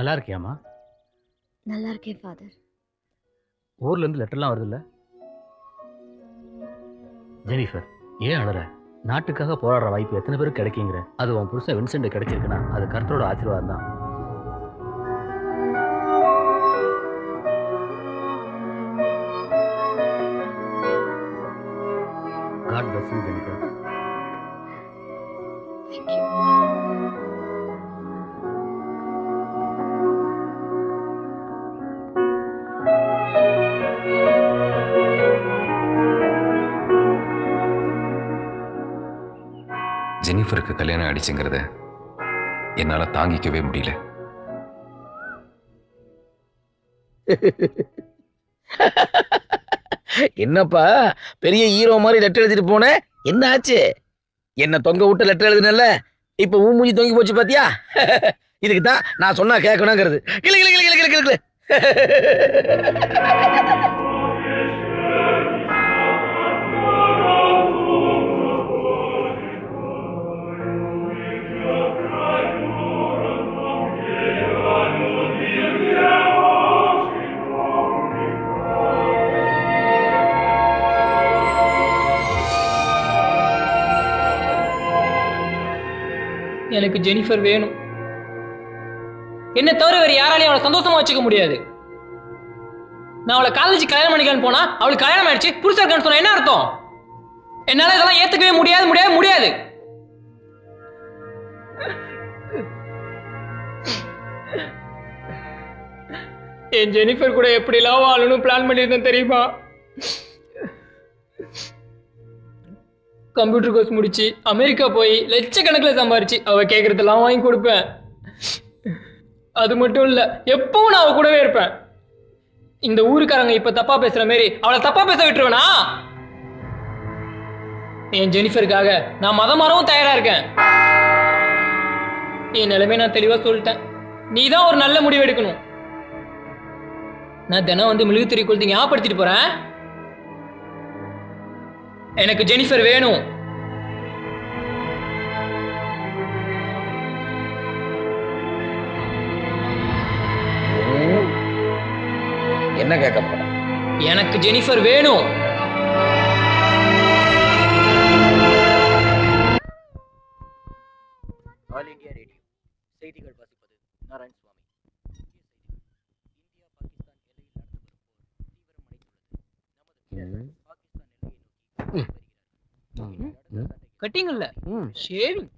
நல்லா இருக்கியாம்மா நல்லா இருக்கேன் ஃபாதர் ஊர்ல இருந்து லெட்டர்லாம் வருதுல்ல ஜெனிஃபர் ஏன் அழற நாட்டுக்காக போராடுற வாய்ப்பு எத்தனை பேருக்கு கிடைக்குங்கிற அது உன் புருஷன் வின்சென்ட் கிடைச்சிருக்குன்னா அது கர்த்தரோட ஆசீர்வாதம் தான் காட் bless you ஜெனிஃபர் ஜெனிஃபருக்கு கல்யாணம் ஆயிடுச்சுங்கிறத என்னால் தாங்கிக்கவே முடியல என்னப்பா பெரிய ஹீரோ மாதிரி லெட்டர் எழுதிட்டு போனேன் என்ன ஆச்சு என்ன தொங்க விட்டு லெட்டர் எழுதுனல்ல இப்ப ஊ மூஞ்சி தொங்கி போச்சு பாத்தியா இதுக்கு தான் நான் சொன்னா கேட்கணுங்கிறது கிளு கிளு கிளு கிளு கிளு கிளு எனக்கு ஜெனிஃபர் வேணும் என்ன தவிர வேற யாராலையும் அவளை சந்தோஷமா வச்சுக்க முடியாது நான் அவளை காலேஜ் கல்யாணம் பண்ணிக்கலான்னு போனா அவளுக்கு கல்யாணம் ஆயிடுச்சு புருஷா இருக்கான்னு சொன்னா என்ன அர்த்தம் என்னால இதெல்லாம் ஏத்துக்கவே முடியாது முடியாது முடியாது என் ஜெனிஃபர் கூட எப்படிலாம் வாழணும் பிளான் பண்ணியிருந்தேன் தெரியுமா கம்ப்யூட்டர் கோர்ஸ் முடிச்சு அமெரிக்கா போய் லட்சக்கணக்கில் சம்பாரிச்சு அவ கேட்கறதெல்லாம் வாங்கி கொடுப்பேன் அது மட்டும் இல்ல எப்பவும் நான் அவ கூடவே இருப்பேன் இந்த ஊருக்காரங்க இப்ப தப்பா பேசுற மாரி அவளை தப்பா பேச விட்டுருவேனா என் ஜெனிஃபருக்காக நான் மதம் மாறவும் தயாரா இருக்கேன் என் நிலைமை நான் தெளிவா சொல்லிட்டேன் நீ தான் ஒரு நல்ல முடிவு எடுக்கணும் நான் தினம் வந்து மிளகுத்திரி கொளுத்தி ஞாபகப்படுத்திட்டு போறேன் எனக்கு ஜெனிஃபர் வேணும் என்ன கேட்க போற எனக்கு ஜெனிஃபர் வேணும் ஆல் இந்தியா ரேடியோ செய்திகள் வாசிப்பது நாராயண் சுவாமி கட்டிங் இல்ல ஷேவிங்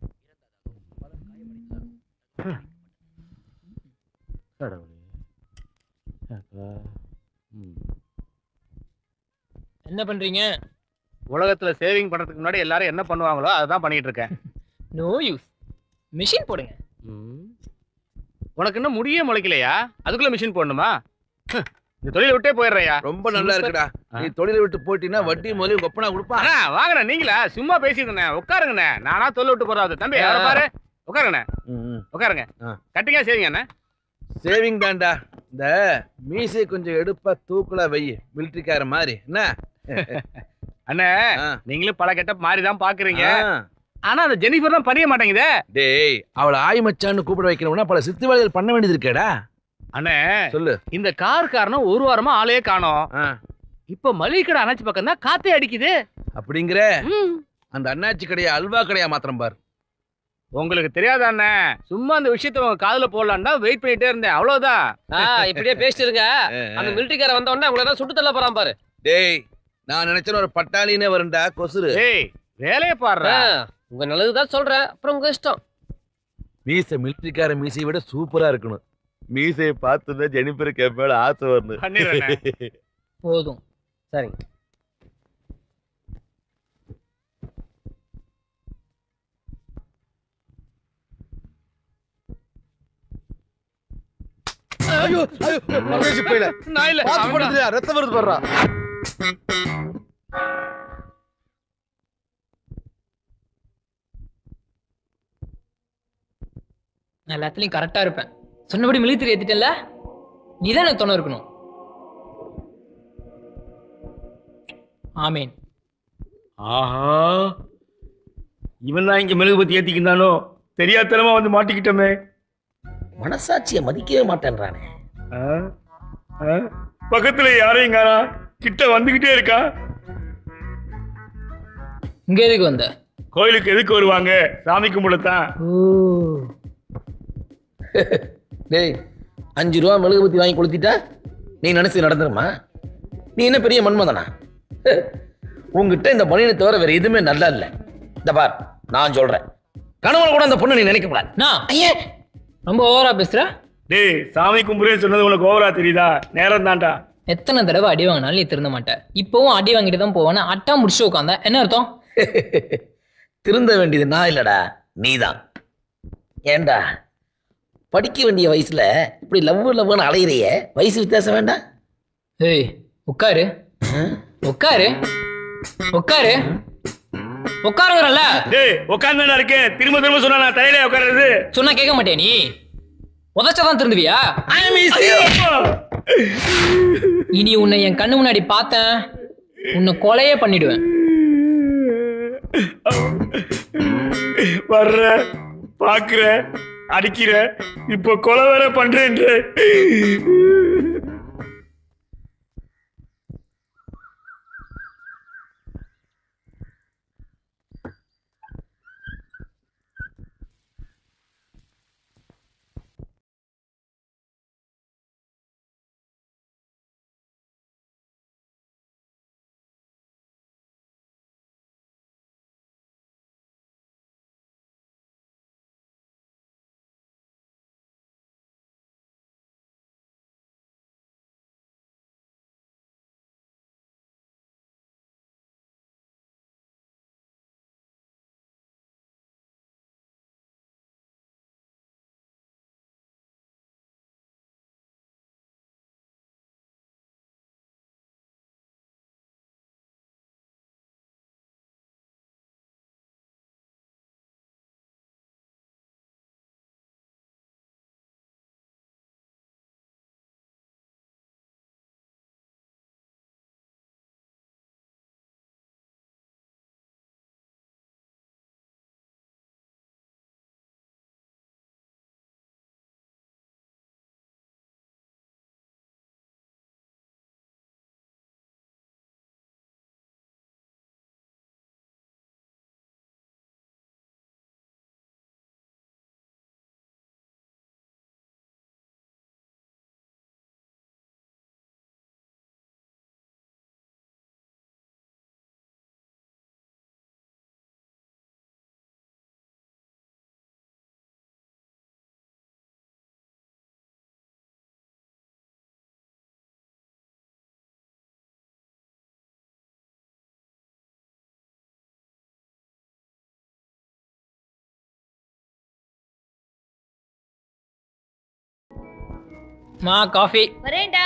என்ன பண்றீங்க உலகத்துல சேவிங் பண்றதுக்கு முன்னாடி எல்லாரும் என்ன பண்ணுவாங்களோ அதான் பண்ணிட்டு இருக்கேன் நோ யூஸ் மிஷின் போடுங்க உனக்கு இன்னும் முடியே முளைக்கலையா அதுக்குள்ள மிஷின் போடணுமா ஹ், இந்த தொழிலை விட்டே போயிடுறையா ரொம்ப நல்லா இருக்குடா நீ தொழிலை விட்டு போயிட்டீங்கன்னா வட்டி முதலையும் கொப்பனா கொடுப்பா அண்ணா வாங்கண்ணா நீங்களா சும்மா பேசிட்டு உட்காருங்கண்ணே நானா தொழில் விட்டு போறாது தம்பி அவரை பாரு உட்காருங்கண்ணே உட்காருங்க கட்டிங்க சரிங்க அண்ணே சேவிங் தான்டா இந்த மீசை கொஞ்சம் எடுப்பா தூக்கலா வை மிலிட்டரிக்கார மாதிரி என்ன அண்ணே நீங்களும் பல கெட்ட மாதிரி தான் பாக்குறீங்க ஆ. ஆனா அந்த ஜெனிஃபர் தான் பணிய மாட்டேங்குதே டேய் அவளை ஆய் மச்சான்னு கூப்பிட வைக்கணும்னா பல சித்து வேலைகள் பண்ண வேண்டியது இருக்கேடா அண்ணே சொல்லு இந்த கார் காரணம் ஒரு வாரமா ஆளே காணோம் இப்ப மளிகை கடை அணைச்சு பக்கம் தான் காத்தே அடிக்குது அப்படிங்கிற அந்த அண்ணாச்சி கடையா அல்வா கடையா மாத்திரம் பார் உங்களுக்கு தெரியாத அண்ணே சும்மா அந்த விஷயத்த உங்க காதுல போடலாம்னா வெயிட் பண்ணிட்டே இருந்தேன் அவ்வளவுதான் ஆ, இப்படியே பேசிட்டு இருங்க அந்த மிலிட்டரிக்கார வந்த உடனே உங்களை தான் சுட்டு தள்ள போறான் பாரு டேய் நான் நினைச்சேன் ஒரு பட்டாளினே வரும்டா கொசுரு டேய் வேலைய பாடுறா ஆ, உங்க நல்லதுதான் சொல்றேன் அப்புறம் உங்க இஷ்டம் மீசை மிலிட்டரிக்கார மீசையை விட சூப்பரா இருக்கணும் மீசையை பார்த்துதான் ஜெனிஃபருக்கு என் மேல ஆசை வரணும் பண்ணிடுறேண்ணே. போதும் சரிங்க ஐயோ ஐயோ பரதேசி போயில நான் இல்ல பாத்து அவன்தான். படுத்துறியா ரத்தம் வருது படுறா நான் எல்லாத்துலயும் கரெக்டா இருப்பேன் சொன்னபடி மிலிட்டரி ஏத்திட்டேன்ல நீ தான் எனக்கு துணை இருக்கணும் ஆமீன் ஆஹா இவன் தான் இங்க மெழுகுபத்தி ஏத்திக்கிட்டானோ தெரியாதனமா வந்து மாட்டிக்கிட்டோமே மனசாட்சியை மதிக்கவே மாட்டேன்றானே ஆ? ஆ? பக்கத்துல யாரையும் காணா கிட்ட வந்துகிட்டே இருக்கா இங்க எதுக்கு வந்த கோயிலுக்கு எதுக்கு வருவாங்க சாமி கும்பிடத்தான் டேய் அஞ்சு ரூபா மெழுகுபத்தி வாங்கி கொளுத்திட்டா நீ நினைச்சு நடந்துருமா நீ என்ன பெரிய மன்மதனா உங்ககிட்ட இந்த பணியை தவிர வேற எதுவுமே நல்லா இல்லை இந்த பார் நான் சொல்றேன் கனவுல கூட அந்த பொண்ணை நீ நினைக்க கூடாது நான் ஐயே ரொம்ப ஓவரா பேசுற டேய் சாமி கும்பிடுன்னு சொன்னது உனக்கு ஓவரா தெரியுதா நேரம் தான்டா எத்தனை தடவை அடி வாங்கினாலும் நீ திருந்த மாட்டேன் இப்பவும் அடி வாங்கிட்டு தான் போவேன்னு அட்டா முடிச்சு உட்காந்தா என்ன அர்த்தம் திருந்த வேண்டியது நான் இல்லடா நீதான் ஏண்டா படிக்க வேண்டிய வயசுல இப்படி லவ் லவ்னு அலையிறைய வயசு வித்தியாசம் வேண்டாம் ஏய் உட்காரு உட்காரு உட்காரு உட்காருங்கிறல்ல டேய் உட்காந்து இருக்கேன் திரும்ப திரும்ப சொன்னா நான் தலையில உட்காருறது சொன்னா கேட்க மாட்டே நீ உதச்சாதான் திருந்துவியா இனி உன்னை என் கண்ணு முன்னாடி பார்த்தேன் உன்னை கொலையே பண்ணிடுவேன் வர்ற பாக்குற அடிக்கிற இப்போ கொலை வேற பண்றேன்ற மா காஃபி வரேன்டா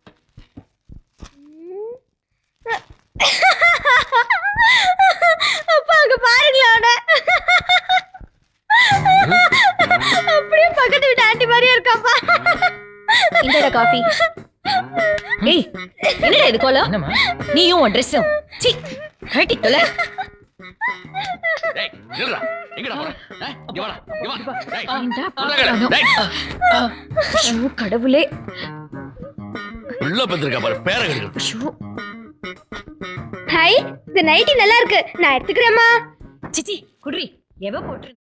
அப்பா அங்க பாருங்களேன் அவனை. அப்படியே பக்கத்து வீட்டு ஆண்டி மாதிரியே இருக்காப்பா இந்தடா காஃபி ஏய் என்னடா இது கோலம் என்னம்மா நீயும் உன் ட்ரெஸ்ஸும் சி கட்டி தொலை ஏன்டா பார்க்கணும்? ஐயோ, கடவுளே உள்ள பத்திருக்கா பாரு பேரங்க ஐயோ ஹாய் இந்த நைட்டி நல்லா இருக்கு நான் எடுத்துக்கிறேம்மா சிச்சி குட்ரி எவ போட்டு